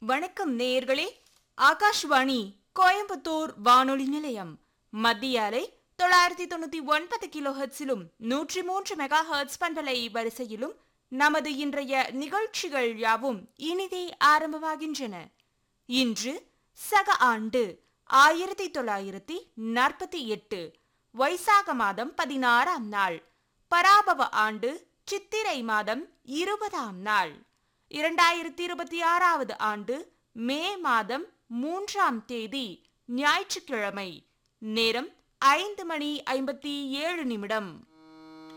வணக்கம் நேயர்களே ஆகாஷ்வாணி கோயம்புத்தூர் வானொலி நிலையம் மத்திய அலை தொள்ளாயிரத்தி தொண்ணூத்தி ஒன்பது கிலோ ஹெர்ட்ஸிலும் நூற்றி மூன்று மெகா ஹெர்ட்ஸ் பண்பலை வரிசையிலும் நமது இன்றைய நிகழ்ச்சிகள் யாவும் இனிதே ஆரம்பமாகின்றன இன்று சக ஆண்டு ஆயிரத்தி தொள்ளாயிரத்தி நாற்பத்தி எட்டு வைசாக மாதம் பதினாறாம் நாள் பராபவ ஆண்டு சித்திரை மாதம் இருபதாம் நாள் இரண்டாயிரத்தி இருபத்தி ஆறாவது ஆண்டு மே மாதம் மூன்றாம் தேதி ஞாயிற்றுக்கிழமை நேரம் ஐந்து மணி ஐம்பத்தி ஏழு நிமிடம்